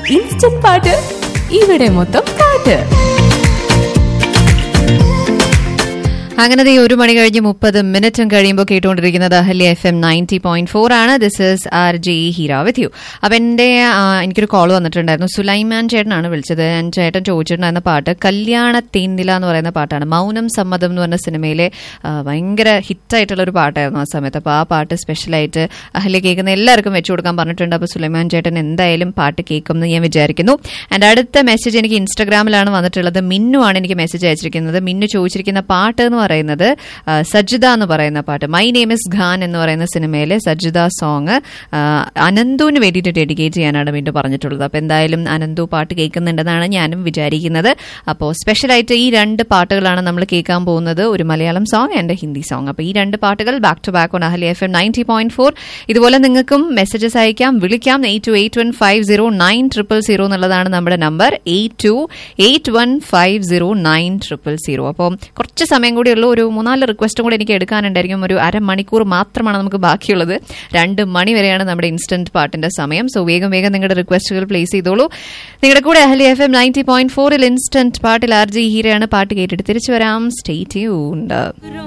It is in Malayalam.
ഇൻസ്റ്റന്റ് പാട്ട് ഇവിടെ മൊത്തം പാട്ട് അങ്ങനെ ദേ ഒരു മണി കഴിഞ്ഞ് മുപ്പത് മിനിറ്റും കഴിയുമ്പോൾ കേട്ടുകൊണ്ടിരിക്കുന്നത് Ahalya F M ninety point four ആണ് this is R J Heera with you അപ്പം എൻ്റെ ആ, എനിക്കൊരു കോൾ വന്നിട്ടുണ്ടായിരുന്നു സുലൈമാൻ ചേട്ടനാണ് വിളിച്ചത് ഞാൻ ചേട്ടൻ ചോദിച്ചിട്ടുണ്ടായിരുന്ന പാട്ട് കല്യാണ തേന്നില എന്ന് പറയുന്ന പാട്ടാണ് മൗനം സമ്മതം എന്ന് പറഞ്ഞ സിനിമയിലെ ആ, ഭയങ്കര ഹിറ്റായിട്ടുള്ള ഒരു പാട്ടായിരുന്നു ആ സമയത്ത് അപ്പോൾ ആ പാട്ട് സ്പെഷ്യലായിട്ട് അഹല്യ കേൾക്കുന്ന എല്ലാവർക്കും വെച്ചു കൊടുക്കാൻ പറഞ്ഞിട്ടുണ്ട് അപ്പോൾ സുലൈമാൻ ചേട്ടൻ എന്തായാലും പാട്ട് കേൾക്കും എന്ന് ഞാൻ വിചാരിക്കുന്നു ആൻഡ് അടുത്ത മെസ്സേജ് എനിക്ക് ഇൻസ്റ്റാഗ്രാമിലാണ് വന്നിട്ടുള്ളത് മിന്നു ആണ് എനിക്ക് മെസ്സേജ് അയച്ചിരിക്കുന്നത് മിന്നു ചോദിച്ചിരിക്കുന്ന പാട്ട് എന്ന് പറയുന്നത് ആ, സജ്ജിത എന്ന് പറയുന്ന പാട്ട് മൈ നെയിം ഇസ് ഖാൻ എന്ന് പറയുന്ന സിനിമയിലെ സജ്ജിത സോങ് അനന്തുവിന് വേണ്ടിയിട്ട് ഡെഡിക്കേറ്റ് ചെയ്യാനാണ് വീണ്ടും പറഞ്ഞിട്ടുള്ളത് അപ്പോൾ എന്തായാലും അനന്തു പാട്ട് കേൾക്കുന്നുണ്ടെന്നാണ് ഞാനും വിചാരിക്കുന്നത് അപ്പോൾ സ്പെഷ്യലായിട്ട് ഈ രണ്ട് പാട്ടുകളാണ് നമ്മൾ കേൾക്കാൻ പോകുന്നത് ഒരു Malayalam song and Hindi song അപ്പോൾ ഈ രണ്ട് പാട്ടുകൾ back to back on Ahali F M ninety point four ഇതുപോലെ നിങ്ങൾക്കും മെസ്സേജസ് അയക്കാം വിളിക്കാം eight two eight one five zero nine triple zero എന്നുള്ളതാണ് നമ്മുടെ number eight two eight one five zero nine triple zero അപ്പോൾ കുറച്ച് സമയം കൂടി ഉള്ളൂ ഒരു മൂന്നാല് റിക്വസ്റ്റും കൂടി എനിക്ക് എടുക്കാനുണ്ടായിരിക്കും ഒരു അരമണിക്കൂർ മാത്രമാണ് നമുക്ക് ബാക്കിയുള്ളത് രണ്ട് മണി വരെയാണ് നമ്മുടെ ഇൻസ്റ്റന്റ് പാട്ടിന്റെ സമയം സോ വേഗം വേഗം നിങ്ങളുടെ റിക്വസ്റ്റുകൾ പ്ലേസ് ചെയ്തോളൂ നിങ്ങളുടെ കൂടെ Ahali F M ninety point ഫോറിൽ ഇൻസ്റ്റന്റ് പാട്ടിൽ ആർ ജി ഹീരയാണ് പാട്ട് കേട്ടിട്ട് തിരിച്ചു വരാം സ്റ്റേ ട്യൂൺഡ്